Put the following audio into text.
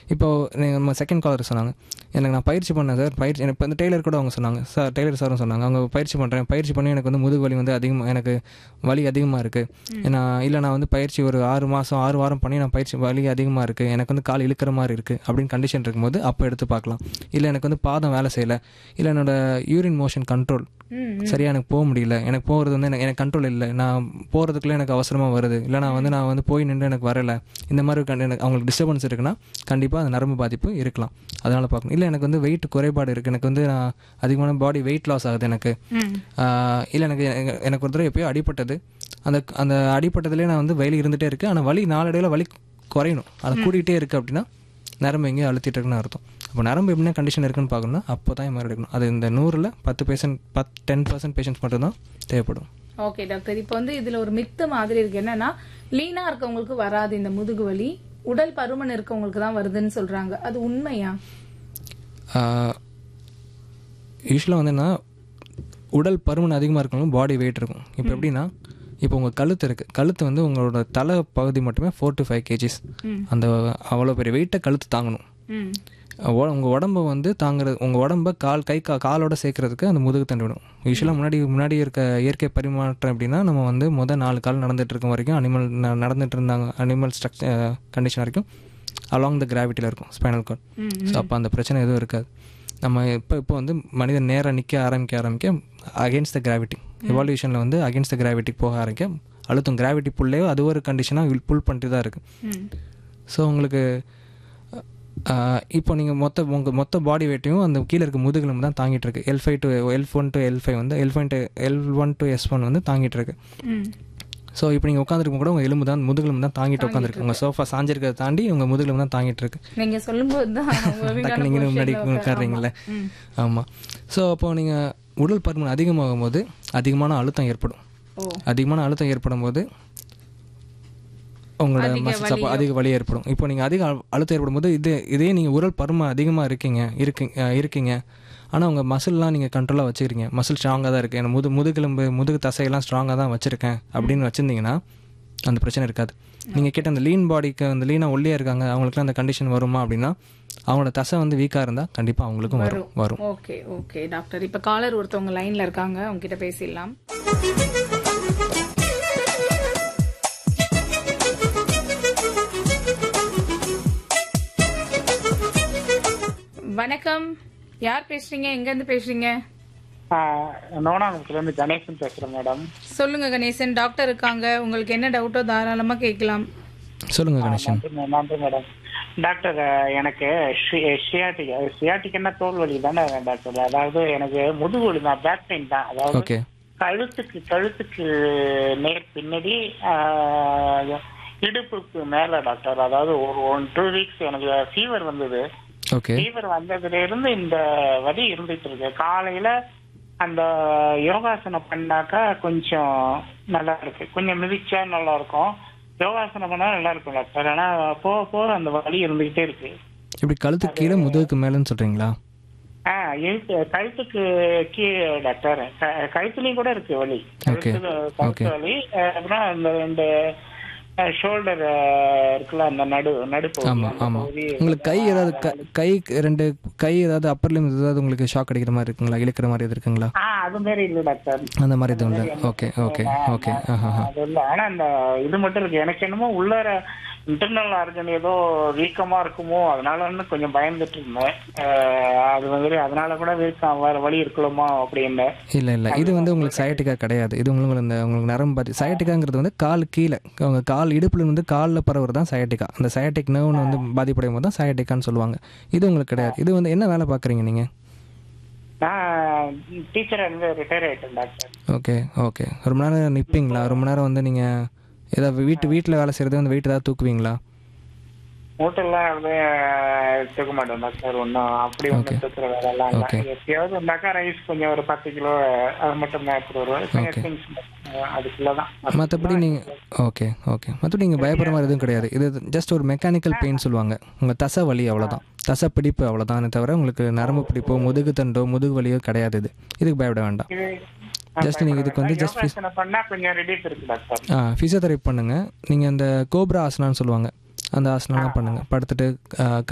இப்போ நீங்க நம்ம செகண்ட் காலர் சொன்னாங்க எனக்கு நான் பயிற்சி பண்ணேன் சார் பயிற்சி எனக்கு இப்போ வந்து டெய்லர் கூட அவங்க சொன்னாங்க சார் டெய்லர் சாரும் சொன்னாங்க அவங்க பயிற்சி பண்ணுறேன் பயிற்சி பண்ணி எனக்கு வந்து முதுகு வலி வந்து அதிகமாக எனக்கு வலி அதிகமாக இருக்குது நான் இல்லை நான் வந்து பயிற்சி ஒரு ஆறு மாதம் ஆறு வாரம் பண்ணி நான் பயிற்சி வலி அதிகமாக இருக்குது எனக்கு வந்து கால் இழுக்கிற மாதிரி இருக்குது அப்படின்னு கண்டிஷன் இருக்கும்போது அப்போ எடுத்து பார்க்கலாம் இல்லை எனக்கு வந்து பாதம் வேலை செய்யலை இல்லை என்னோட யூரின் மோஷன் கண்ட்ரோல் ம் சரியா எனக்கு போக முடியல எனக்கு போகிறது வந்து எனக்கு எனக்கு கண்ட்ரோல் இல்லை நான் போகிறதுக்குள்ளே எனக்கு அவசரமாக வருது இல்லை நான் வந்து நான் வந்து போய் நின்று எனக்கு வரல இந்த மாதிரி கண்டி- எனக்கு அவங்களுக்கு டிஸ்டர்பன்ஸ் இருக்குன்னா கண்டிப்பாக அது நரம்பு பாதிப்பு இருக்கலாம் அதனால் பார்க்கணும் இல்லை எனக்கு வந்து வெயிட் குறைபாடு இருக்குது எனக்கு வந்து நான் அதிகமான பாடி வெயிட் லாஸ் ஆகுது எனக்கு ம் ஆஹ் இல்லை எனக்கு எனக்கு- எனக்கு ஒரு தடவை எப்பயோ அடிபட்டது அந்த அந்த அடிபட்டதுலேயே நான் வந்து வலி இருந்துகிட்டே இருக்குது ஆனால் வலி நாளடைவில் வலி குறையணும் அது கூடிக்கிட்டே இருக்குது அப்படின்னா நரம்பு எங்கேயோ அழுத்திட்டு இருக்குன்னு அர்த்தம் அப்போ நரம்பு எப்படின்னா கண்டிஷன் இருக்குன்னு பார்க்கணும்னா அப்போ தான் இது மாதிரி எடுக்கணும் அது இந்த நூறில் பத்து பேஷண்ட் பத் டென் பர்சன்ட் பேஷண்ட்ஸ் மட்டும்தான் தேவைப்படும் ஓகே டாக்டர் இப்போ வந்து இதுல ஒரு மித்து மாதிரி இருக்கு என்னன்னா லீனா இருக்கவங்களுக்கு வராது இந்த முதுகு வலி உடல் பருமன் இருக்கவங்களுக்கு தான் வருதுன்னு சொல்றாங்க அது உண்மையா யூஸ்வலாக வந்து என்ன உடல் பருமன் அதிகமாக இருக்கணும் பாடி வெயிட் இருக்கும் இப்போ எப்படின்னா இப்போ உங்கள் கழுத்து இருக்குது கழுத்து வந்து உங்களோட தலை பகுதி மட்டுமே ஃபோர் டு ஃபைவ் கேஜிஸ் ம். அந்த அவ்வளோ பெரிய வெயிட்டை கழுத்து தாங்கணும் ம் உ- உங்க உடம்ப வந்து தாங்குறது உங்க உடம்ப கால் கை கா காலோட சேர்க்கறதுக்கு அந்த முதுகு தண்டு விடும் யூஸ்வலாக முன்னாடி முன்னாடி இருக்க இயற்கை பரிமாற்றம் எப்படின்னா நம்ம வந்து முத நாலு கால் நடந்துட்டு இருக்கும் வரைக்கும் அனிமல் நடந்துட்டு இருந்தாங்க அனிமல் ஸ்ட்ரக்சர் கண்டிஷன் வரைக்கும் அலாங் த கிராவிட்டியில் இருக்கும் ஸ்பைனல் கார்ட் ம் ஸோ அப்போ அந்த பிரச்சனை எதுவும் இருக்காது நம்ம இப்போ இப்போ வந்து மனிதன் நேராக நிற்க ஆரம்பிக்க ஆரம்பிக்க அகேன்ஸ்ட் த கிராவிட்டி எவால்யூஷனில் வந்து அகேன்ஸ்ட் த கிராவிட்டிக்கு போக ஆரம்பிக்க அழுத்தம் கிராவிட்டி புல்லையோ அது ஒரு கண்டிஷனாக புல் பண்ணிட்டு தான் இருக்குது ம் ஸோ உங்களுக்கு ஆஹ், இப்போ நீங்கள் மொத்த உங்கள் மொத்த பாடி வெயிட்டையும் அந்த கீழே இருக்க முதுகெலும்பு தான் தாங்கிட்டு இருக்கு L five to L one to L five வந்து L five to L one to S one வந்து தாங்கிட்டு இருக்கு ம் ஸோ இப்போ நீங்கள் உட்காந்துருக்கும் கூட உங்கள் எலும்பு தான் முதுகெலும்பு தான் தாங்கிட்டு உட்காந்துருக்கு உங்கள் சோஃபா சாஞ்சிருக்கிறத தாண்டி உங்கள் முதுகெலும்பு தான் தாங்கிட்டு இருக்கு நீங்க சொல்லும்போது தான் டக்கு நீங்கள் முன்னாடி உட்காடுறீங்களே ம் ஆமாம் ஸோ அப்போ நீங்கள் உடல் பருமன் அதிகமாகும் போது அதிகமான அழுத்தம் ஏற்படும் ஓ அதிகமான அழுத்தம் ஏற்படும் போது உங்களோட மசில்ஸ் அப்போ அதிக வலி ஏற்படும் இப்போ நீங்கள் அதிக அழு- அழுத்தம் ஏற்படும் போது இது இதே நீங்கள் உடல் பருமன் அதிகமாக இருக்கீங்க இருக்கீங்க அஹ் இருக்கீங்க ஆனால் உங்கள் மசில்லாம் நீங்கள் கண்ட்ரோலாக வச்சுக்கிறீங்க மசில் ஸ்ட்ராங்காக தான் இருக்குது எனக்கு முது முதுகெலும்பு முதுகு தசையெல்லாம் ஸ்ட்ராங்காக தான் வச்சுருக்கேன் அப்படின்னு வச்சுருந்தீங்கன்னா அந்த பிரச்சனை இருக்காது நீங்கள் கேட்ட அந்த லீன் பாடிக்கு அந்த லீனாக ஒல்லியாக இருக்காங்க அவங்களுக்குலாம் அந்த கண்டிஷன் வருமா அப்படின்னா அவங்களோட தசை வந்து வீக்காக இருந்தால் கண்டிப்பாக அவங்களுக்கும் வரும் வரும் ஓகே ஓகே டாக்டர் இப்ப காலர் ஒருத்தவங்க லைன்ல இருக்காங்க அவங்க கிட்ட பேசிடலாம் வணக்கம் யார் பேசுறீங்க எங்க இருந்து பேசுறீங்க நோனாங்குளத்துல இருந்து கணேசன் பேசுறேன் மேடம் சொல்லுங்க கணேசன் டாக்டர் இருக்காங்க உங்களுக்கு என்ன டவுட்டோ தாராளமா கேட்கலாம் சொல்லுங்கள் கணேசன் நன்றி நன்றி மேடம் டாக்டர் அஹ், எனக்கு ஷியாட்டிக் ஷியாட்டிக்னா தோல் வலி தானே டாக்டர் அதாவது எனக்கு முதுகு வலி தான் பேக் பெயின் தான் அதாவது ஓகே கழுத்துக்கு கழுத்துக்கு நேர் பின்னாடி ஆஹ், இடுப்புக்கு மேல டாக்டர் அதாவது ஒரு ஒன் டூ வீக்ஸ் எனக்கு ஃபீவர் வந்தது ஓகே ஃபீவர் வந்ததுல இருந்து இந்த வலி இருந்துட்டு இருக்கு காலையில அந்த யோகாசனம் பண்ணாக்கா கொஞ்சம் நல்லா இருக்கு கொஞ்சம் மிதிச்சா நல்லா இருக்கும் யோகாசனம் பண்ணா நல்லா இருக்கும் டாக்டர் ஆனா போக போக அந்த வலி இருந்துகிட்டே இருக்கு இப்படி கழுத்துக்கு கீழே முதுகுக்கு மேலேன்னு சொல்கிறீங்களா ஆ இழுத்து கழுத்துக்கு கீழே டாக்டர் க- கழுத்துலயும் கூட இருக்கு வலி Okay. கழுத்துல கழுத்து வலி அஹ் அப்புறம் இந்த இந்த ஷோல்டர் இருக்குல்ல அந்த நடு நடுப்பகுதி ஆமாம் அந்த ஆமாம் பகுதி உங்களுக்கு கை ஏதாவது க- கை ரெண்டு கை ஏதாவது அப்பர் லிம் ஏதாவது உங்களுக்கு ஷாக் அடிக்கிற மாதிரி இருக்குங்களா இழுக்கிற மாதிரி எது இருக்குங்களா ஆ அது மாதிரி இல்லை டாக்டர் அந்த மாதிரி எதுவும் இல்லை ஓகே ஓகே ஓகே ஆஹா அது இல்ல ஆனா அந்த இது மட்டும் இருக்கு எனக்கு என்னமோ உள்ளார இன்டர்னல் ஆர்கன் ஏதோ வீக்கமா இருக்குமோ அதனாலன்னு கொஞ்சம் பயந்துட்டு இருந்தேன் அஹ் அது வந்து அதனால கூட வீக்கம் வேற வழி இருக்கலாமா அப்படின்னு இல்லை இல்லை இது வந்து உங்களுக்கு சயட்டிக்கா கிடையாது இது உங்களுக்கு இந்த உங்களுக்கு நரம்பு பாதி சயட்டிக்காங்கிறது வந்து கால் கீழே உங்க கால் இடுப்புல இருந்து காலில் பரவுறது தான் சயட்டிக்கா அந்த சயட்டிக் நர்வ்னு வந்து பாதிப்படையும் போது தான் சயட்டிக்கான்னு சொல்லுவாங்க இது உங்களுக்கு கிடையாது இது வந்து என்ன வேலை பார்க்குறீங்க நீங்கள் நான் டீச்சரா இருந்து ரிட்டையர் ஆயிட்டேன் டாக்டர் ஓகே ஓகே ரொம்ப நேரம் நிற்பீங்களா ரொம்ப நேரம் வந்து நீங்கள் ஏதாவது வீட்டு வீட்டில் வேலை செய்கிறது வந்து வெயிட் ஏதாவது தூக்குவீங்களா மூட்டெல்லாம் வந்து தூக்க மாட்டேன் டாக்டர் ஒன்றும் அப்படி ஒன்றும் தூக்குற வேலை எல்லாம் Okay. இல்லை எப்பயாவது இருந்தாக்கா ரைஸ் கொஞ்சம் ஒரு பத்து கிலோ அது மட்டும் தான் எடுத்துட்டு வருவேன் கொஞ்சம் things, அஹ் அதுக்குள்ளதான் மற்றபடி நீங்கள் ஓகே ஓகே மற்றபடி நீங்கள் பயப்படுற மாதிரி எதுவும் கிடையாது இது ஜஸ்ட் ஒரு மெக்கானிக்கல் பெயின் சொல்லுவாங்க உங்கள் தசை வலி அவ்வளோதான் தசை பிடிப்பு அவ்வளோதானே தவிர உங்களுக்கு நரம்பு பிடிப்போ முதுகு தண்டோ முதுகு வலியோ கிடையாது இது இதுக்கு பயப்பட வேண்டாம் இது ஜஸ்ட் நீங்கள் இதுக்கு வந்து ஜஸ்ட் யோகாசனம் பண்ணா கொஞ்சம் ரிலீஃப் இருக்கு டாக்டர் ஆ ஃபிசியோதெரப்பி பண்ணுங்கள் நீங்கள் அந்த கோப்ரா ஆசனான்னு சொல்லுவாங்க அந்த ஆசனம்லாம் பண்ணுங்கள் படுத்துட்டு ஆ,